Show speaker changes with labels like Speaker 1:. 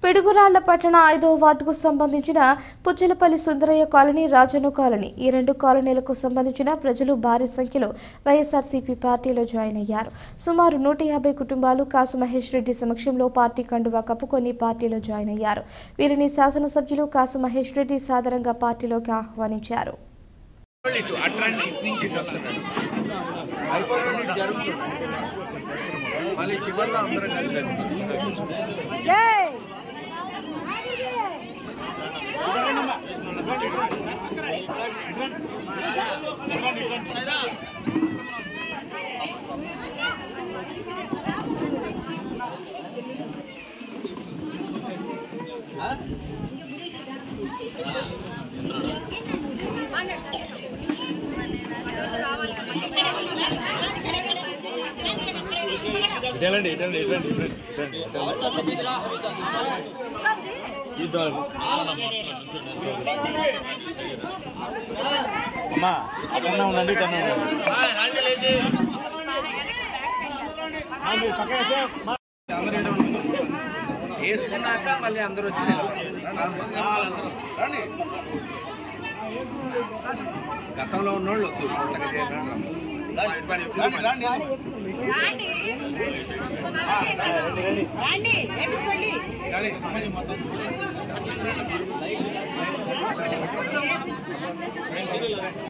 Speaker 1: పిడుగురాళ్ల పట్టణ ఐదవ వార్డుకు సంబంధించిన పుచ్చలపల్లి సుందరయ్య కాలనీ రాజను కాలనీ ఈ రెండు కాలనీలకు సంబంధించిన ప్రజలు భారీ సంఖ్యలో వైఎస్ఆర్సీపీ పార్టీలో జాయిన్ అయ్యారు సుమారు నూట యాభై కుటుంబాలు కాసు మహేష్ రెడ్డి సమక్షంలో పార్టీ కండువా కప్పుకొని పార్టీలో జాయిన్ అయ్యారు వీరిని శాసనసభ్యులు కాసు మహేష్ రెడ్డి సాదరంగా పార్టీలోకి ఆహ్వానించారు
Speaker 2: ఇటు అట్రాంటి ఇటు నుంచి ఇటు వస్తున్నాడు అయిపోయిన ఇటు జరుగుతుంది మళ్ళీ చివరిలో అందరం కలిసి
Speaker 3: ఇటండి ఇటండి ఇటండి ఇటండి ఇద్దరు అమ్మా అక్కడనే ఉండండి ఇక్కడనే ఉండండి ఆ, మీరు పక్కన వేస్తే మా-
Speaker 2: అందరూ ఈడ ఉండండి. వేసుకున్నాక మళ్ళీ అందరూ వచ్చినారు రండి. గతంలో ఉన్నోళ్ళు వద్దు కొత్తగా చేయండి. రండి, రండి.
Speaker 4: రండి వేపించుకోండి
Speaker 2: కానీ అమ్మాయి మొత్తం